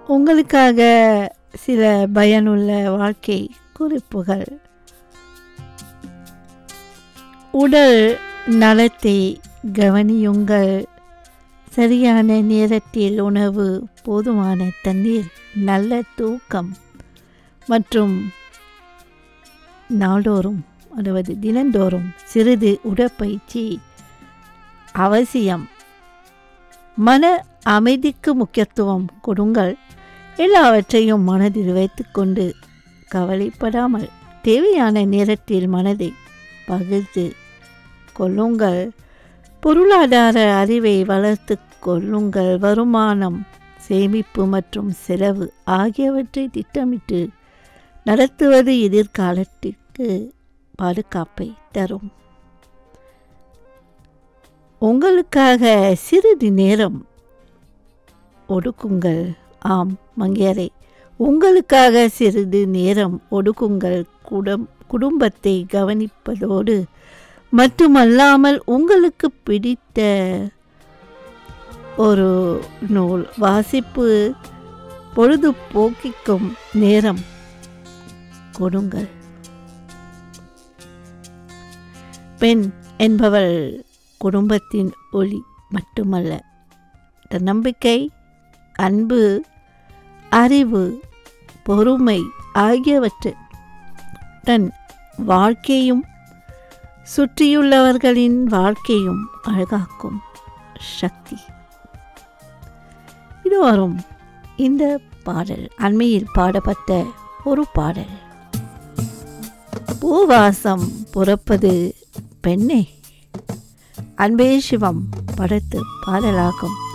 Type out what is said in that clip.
உங்களுக்காக சில பயனுள்ள வாழ்க்கை குறிப்புகள் உடல் நலத்தை கவனியுங்கள் சரியான நேரத்தில் உணவு போதுமான தண்ணீர் நல்ல தூக்கம் மற்றும் நாள்தோறும் அதாவது தினந்தோறும் சிறிது உடற்பயிற்சி அவசியம் மன அமைதிக்கு முக்கியத்துவம் கொடுங்கள் எல்லாவற்றையும் மனதில் வைத்துக்கொண்டு கவலைப்படாமல் தேவையான நேரத்தில் மனதை பகிர்ந்து கொள்ளுங்கள் பொருளாதார அறிவை வளர்த்து கொள்ளுங்கள் வருமானம் சேமிப்பு மற்றும் செலவு ஆகியவற்றை திட்டமிட்டு நடத்துவது எதிர்காலத்திற்கு பாதுகாப்பை தரும் உங்களுக்காக சிறிது நேரம் ஒடுக்குங்கள் ஆம் மங்கையரை உங்களுக்காக சிறிது நேரம் ஒடுக்குங்கள் குடம் குடும்பத்தை கவனிப்பதோடு மட்டுமல்லாமல் உங்களுக்கு பிடித்த ஒரு நூல் வாசிப்பு பொழுதுபோக்கிக்கும் நேரம் கொடுங்கள் பெண் என்பவள் குடும்பத்தின் ஒளி மட்டுமல்ல தன்னம்பிக்கை அன்பு அறிவு பொறுமை ஆகியவற்றை தன் வாழ்க்கையும் சுற்றியுள்ளவர்களின் வாழ்க்கையும் அழகாக்கும் சக்தி இது வரும் இந்த பாடல் அண்மையில் பாடப்பட்ட ஒரு பாடல் பூவாசம் புறப்பது பெண்ணே அன்பே சிவம் படத்து பாடலாகும்